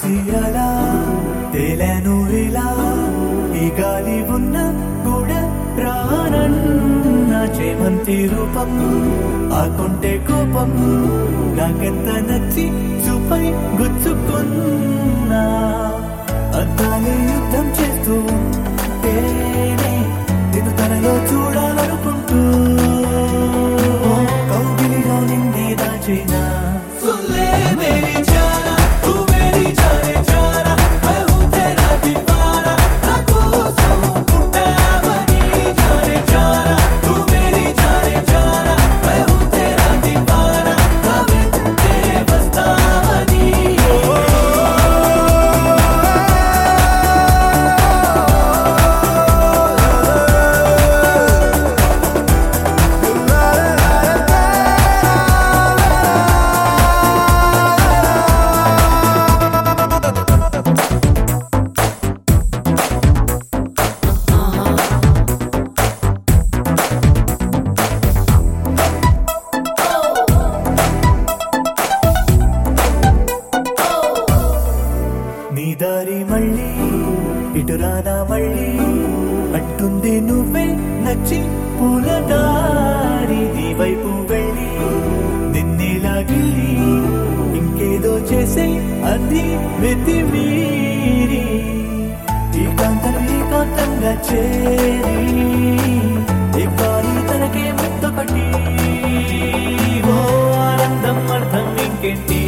కలిసి అలా తేలాను ఇలా ఈ గాలి ఉన్న కూడా రానన్న చేమంతి రూపం ఆ కొంటే కోపం నాకెంత నచ్చి చూపై గుచ్చుకున్నా అద్దాలే యుద్ధం చేస్తూ ఉంటేనే నిన్ను తనలో చూడాలనుకుంటూ కౌగిలిలో నిన్నే దాచినా సుల్లే మేరీ జానా తూ మేరీ జానే జానా मैं हूँ तेरा दीवाना నా కోసం పుట్టావని జానే జానా తూ మేరీ జానే జానా मैं हूँ तेरा दीवाना నా వెంటే వస్తావని నీ దారి మళ్ళీ ఇటు రానా మళ్ళీ అట్టుంది నువ్వే నచ్చి పూల దారి నీ వైపు వెళ్ళి నిన్నేలాగిల్లి ఇంకేదో చేసే అది వెతి మీరి ఈ కాంతం ఏకాంతంగా చేరి ఇవ్వాలి తనకే ముద్దపట్టి ఓ ఆనందం అర్థం ఇంకేంటి